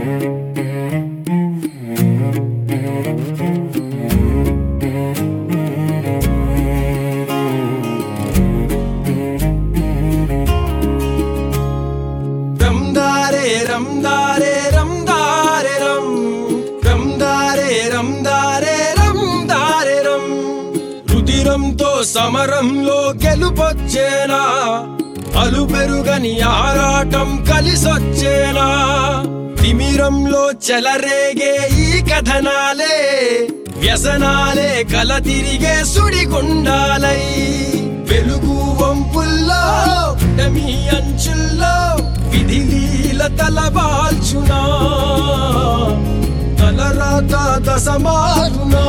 రందారే రందారే రందారే రం రందారే రందారే రందారే రం రుధిరంతో సమరంలో గెలుపొచ్చేనా అలు పెరుగని ఆరాటం కలిసొచ్చేనా తిమిరంలో చెలరేగే ఈ కథనాలే వ్యసనాలే కల తిరిగే సుడిగుండాలై వెలుగు వంపుల్లో మీ అంచుల్లో విధి లీల తలవాల్చునా తలరాత దశమారునా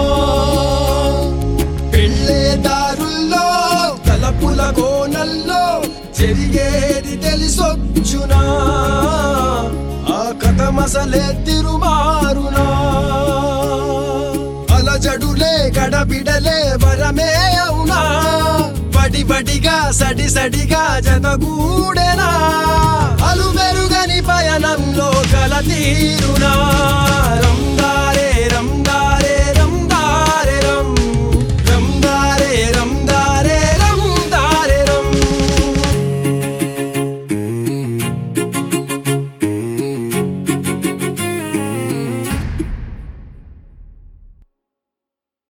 పెళ్ళే దారుల్లో తలపుల కోనల్లో జరిగేది తెలిసొచ్చునా ఆ కథ మసలే తిరుమారునా అలజడులే గడబిడలే వరమే అవునా వడి వడిగా సడి సడిగా జతగూడెనా అలు మెరుగని పయనంలో కల తీరునా రం